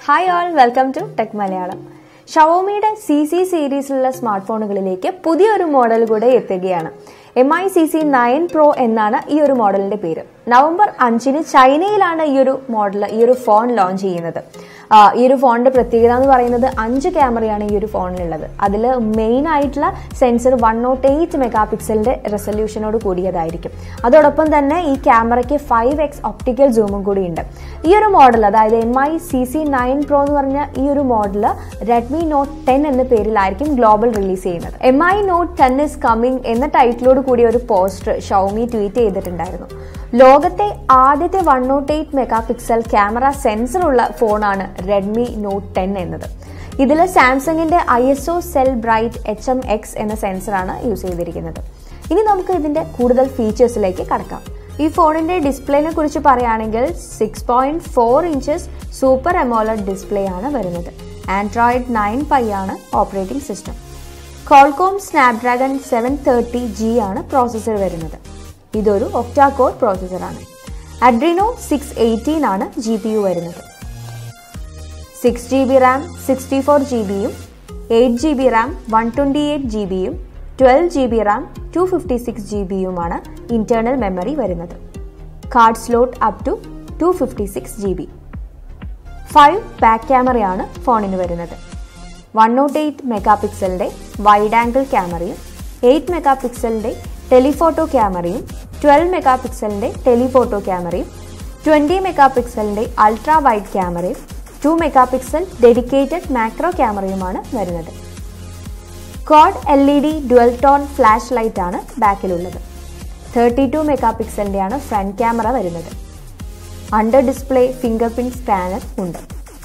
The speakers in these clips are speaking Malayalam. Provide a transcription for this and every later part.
hi all welcome to tech Malayalam ഷവോമിയുടെ സി സി സീരീസിലുള്ള സ്മാർട്ട് ഫോണുകളിലേക്ക് പുതിയൊരു മോഡൽ കൂടെ എത്തുകയാണ് M I C C nine pro എന്നാണ് ഈ ഒരു മോഡലിന്റെ പേര് നവംബർ അഞ്ചിന് ചൈനയിലാണ് ഈ ഒരു മോഡൽ ഈ ഒരു ഫോൺ ലോഞ്ച് ചെയ്യുന്നത് ആ, ഈ ഒരു ഫോണിന്റെ പ്രത്യേകത എന്ന് പറയുന്നത് അഞ്ച് ക്യാമറയാണ് ഈ ഒരു ഫോണിലുള്ളത് അതിൽ മെയിൻ ആയിട്ടുള്ള sensor one nought eight mega പിക്സലിന്റെ റെസൊല്യൂഷനോട് കൂടിയതായിരിക്കും അതോടൊപ്പം തന്നെ ഈ ക്യാമറയ്ക്ക് ഫൈവ് എക്സ് ഒപ്റ്റിക്കൽ സൂമും കൂടി ഉണ്ട് ഈ ഒരു മോഡൽ അതായത് M I C C nine pro എന്ന് പറഞ്ഞ ഈ ഒരു മോഡൽ റെഡ്മി നോട്ട് ടെൻ എന്ന പേരിലായിരിക്കും ഗ്ലോബൽ റിലീസ് ചെയ്യുന്നത് M I note ten is coming എന്ന ടൈറ്റിലോട് കൂടിയ ഒരു പോസ്റ്റർ ഷൗമി ട്വീറ്റ് ചെയ്തിട്ടുണ്ടായിരുന്നു ലോകത്തെ ആദ്യത്തെ one nought eight megapixel camera sensor ഉള്ള ഫോണാണ് റെഡ്മി നോട്ട് ടെൻ എന്നത് ഇതിൽ സാംസങ്ങിന്റെ I S O cell bright H M X എന്ന സെൻസറാണ് യൂസ് ചെയ്തിരിക്കുന്നത് ഇനി നമുക്ക് ഇതിന്റെ കൂടുതൽ ഫീച്ചേഴ്സിലേക്ക് കടക്കാം ഈ ഫോണിന്റെ ഡിസ്പ്ലേനെ കുറിച്ച് പറയുകയാണെങ്കിൽ six point four inches super AMOLED display ആണ് വരുന്നത് ആൻഡ്രോയിഡ് നയൻ പൈ ആണ് operating system Qualcomm Snapdragon seven thirty G ആണ് പ്രോസസ്സർ വരുന്നത് ഇതൊരു ഒക്ടാ കോർ പ്രോസസ്സറാണ് അഡ്രിനോ സിക്സ് എയ്റ്റീൻ ആണ് ജി പി യു വരുന്നത് six G B RAM sixty four G ബിയും eight G B RAM one twenty eight G ബിയും twelve G B RAM two fifty six G ബിയുമാണ് ഇന്റേണൽ മെമ്മറി വരുന്നത് card slot up to two fifty six G B five back ക്യാമറയാണ് ഫോണിന് വരുന്നത് വൺ നോട്ട് എയ്റ്റ് മെഗാ പിക്സലിൻ്റെ വൈഡ് ആംഗിൾ ക്യാമറയും എയ്റ്റ് മെഗാ പിക്സലിൻ്റെ ടെലിഫോട്ടോ ക്യാമറയും ട്വൽവ് മെഗാ പിക്സലിൻ്റെ ടെലിഫോട്ടോ ക്യാമറയും ട്വൻറ്റി മെഗാ പിക്സലിൻ്റെ അൾട്രാ വൈഡ് ക്യാമറയും two megapixel dedicated macro ക്യാമറയുമാണ് വരുന്നത് quad L E D dual tone flash light ആണ് ബാക്കിലുള്ളത് തേർട്ടി ടു മെഗാ പിക്സലിൻ്റെയാണ് ഫ്രണ്ട് ക്യാമറ വരുന്നത് under display fingerprint scanner ഉണ്ട്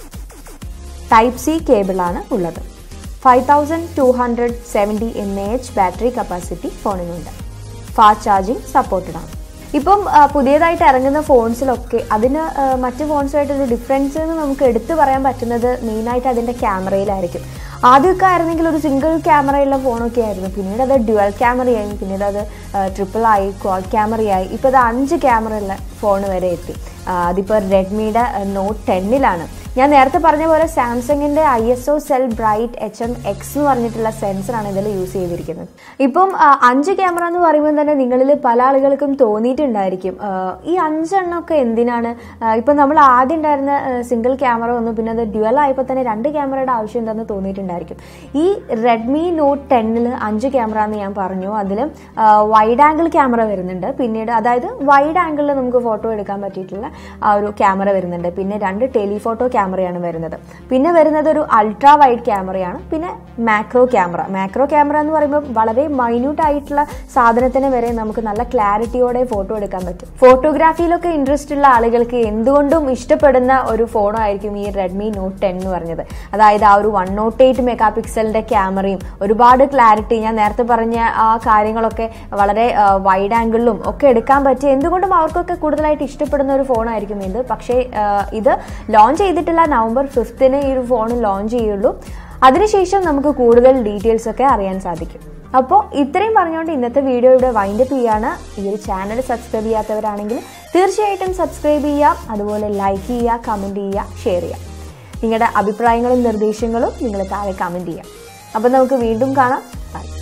ടൈപ്പ് സി കേബിളാണ് ഉള്ളത് five thousand two hundred seventy M A H battery capacity ഫോണിനുണ്ട് ഫാസ്റ്റ് ചാർജിങ് സപ്പോർട്ടഡ് ആണ് ഇപ്പം ആ, പുതിയതായിട്ട് ഇറങ്ങുന്ന ഫോൺസിലൊക്കെ അതിന് ആ, മറ്റ് ഫോൺസുമായിട്ടൊരു ഡിഫറൻസ് എന്ന് നമുക്ക് എടുത്തു പറയാൻ പറ്റുന്നത് മെയിനായിട്ട് അതിൻ്റെ ക്യാമറയിലായിരിക്കും ആദ്യമൊക്കെ ആയിരുന്നെങ്കിൽ ഒരു സിംഗിൾ ക്യാമറയുള്ള ഫോണൊക്കെ ആയിരുന്നു പിന്നീട് അത് ഡ്യുവൽ ക്യാമറയായി പിന്നീട് അത് ട്രിപ്പിൾ ആയി ക്വാഡ് ക്യാമറയായി ഇപ്പോൾ അത് അഞ്ച് ക്യാമറ ഉള്ള ഫോൺ വരെ എത്തി ആ, അതിപ്പോൾ റെഡ്മിയുടെ നോട്ട് ടെന്നിലാണ് ഞാൻ നേരത്തെ പറഞ്ഞ പോലെ സാംസങ്ങിന്റെ I S O cell bright H M X എന്ന് പറഞ്ഞിട്ടുള്ള സെൻസറാണ് ഇതിൽ യൂസ് ചെയ്തിരിക്കുന്നത് ഇപ്പം ആ, അഞ്ച് ക്യാമറ എന്ന് പറയുമ്പോൾ തന്നെ നിങ്ങളിൽ പല ആളുകൾക്കും തോന്നിയിട്ടുണ്ടായിരിക്കും ആ, ഈ അഞ്ചെണ്ണമൊക്കെ എന്തിനാണ് ആ, ഇപ്പം നമ്മൾ ആദ്യം ഉണ്ടായിരുന്ന സിംഗിൾ ക്യാമറ വന്നു പിന്നെ അത് ഡ്യുവൽ ആയപ്പോൾ തന്നെ രണ്ട് ക്യാമറയുടെ ആവശ്യം എന്താണെന്ന് തോന്നിയിട്ടുണ്ടായിരിക്കും ഈ റെഡ്മി നോട്ട് ടെന്നിൽ അഞ്ച് ക്യാമറ എന്ന് ഞാൻ പറഞ്ഞു അതിൽ വൈഡ് ആംഗിൾ ക്യാമറ വരുന്നുണ്ട് പിന്നീട് അതായത് വൈഡ് ആംഗിളിൽ നമുക്ക് ഫോട്ടോ എടുക്കാൻ പറ്റിയിട്ടുള്ള ആ ഒരു ക്യാമറ വരുന്നുണ്ട് പിന്നെ രണ്ട് ടെലിഫോട്ടോ ക്യാമറയാണ് വരുന്നത് പിന്നെ വരുന്നത് ഒരു അൾട്രാ വൈഡ് ക്യാമറയാണ് പിന്നെ മാക്രോ ക്യാമറ മാക്രോ ക്യാമറ എന്ന് പറയുമ്പോൾ വളരെ മൈന്യൂട്ട് ആയിട്ടുള്ള സാധനത്തിന് വരെ നമുക്ക് നല്ല ക്ലാരിറ്റിയോടെ ഫോട്ടോ എടുക്കാൻ പറ്റും ഫോട്ടോഗ്രാഫിയിലൊക്കെ ഇൻട്രസ്റ്റ് ഉള്ള ആളുകൾക്ക് എന്തുകൊണ്ടും ഇഷ്ടപ്പെടുന്ന ഒരു ഫോണായിരിക്കും ഈ റെഡ്മി നോട്ട് ടെൻ എന്ന് പറഞ്ഞത് അതായത് ആ ഒരു വൺ നോട്ട് എയ്റ്റ് മെഗാ പിക്സലിന്റെ ക്യാമറയും ഒരുപാട് ക്ലാരിറ്റി ഞാൻ നേരത്തെ പറഞ്ഞ ആ കാര്യങ്ങളൊക്കെ വളരെ വൈഡ് ആംഗിളിലും ഒക്കെ എടുക്കാൻ പറ്റിയ എന്തുകൊണ്ടും അവർക്കൊക്കെ കൂടുതലായിട്ട് ഇഷ്ടപ്പെടുന്ന ഒരു ഫോണായിരിക്കും ഇത് പക്ഷേ ആ, ഇത് ലോഞ്ച് ചെയ്തിട്ടില്ല നവംബർ ഫിഫ്തിന് ഈ ഒരു ഫോൺ ലോഞ്ച് ചെയ്യുള്ളൂ അതിനുശേഷം നമുക്ക് കൂടുതൽ ഡീറ്റെയിൽസ് ഒക്കെ അറിയാൻ സാധിക്കും അപ്പോൾ ഇത്രയും പറഞ്ഞുകൊണ്ട് ഇന്നത്തെ വീഡിയോ ഇവിടെ വൈൻഡപ്പ് ചെയ്യാണ് ഈ ഒരു ചാനൽ സബ്സ്ക്രൈബ് ചെയ്യാത്തവരാണെങ്കിൽ തീർച്ചയായിട്ടും സബ്സ്ക്രൈബ് ചെയ്യുക അതുപോലെ ലൈക്ക് ചെയ്യുക കമൻറ്റ് ചെയ്യുക ഷെയർ ചെയ്യുക നിങ്ങളുടെ അഭിപ്രായങ്ങളും നിർദ്ദേശങ്ങളും നിങ്ങൾ താഴെ കമൻറ്റ് ചെയ്യുക അപ്പോൾ നമുക്ക് വീണ്ടും കാണാം ബൈ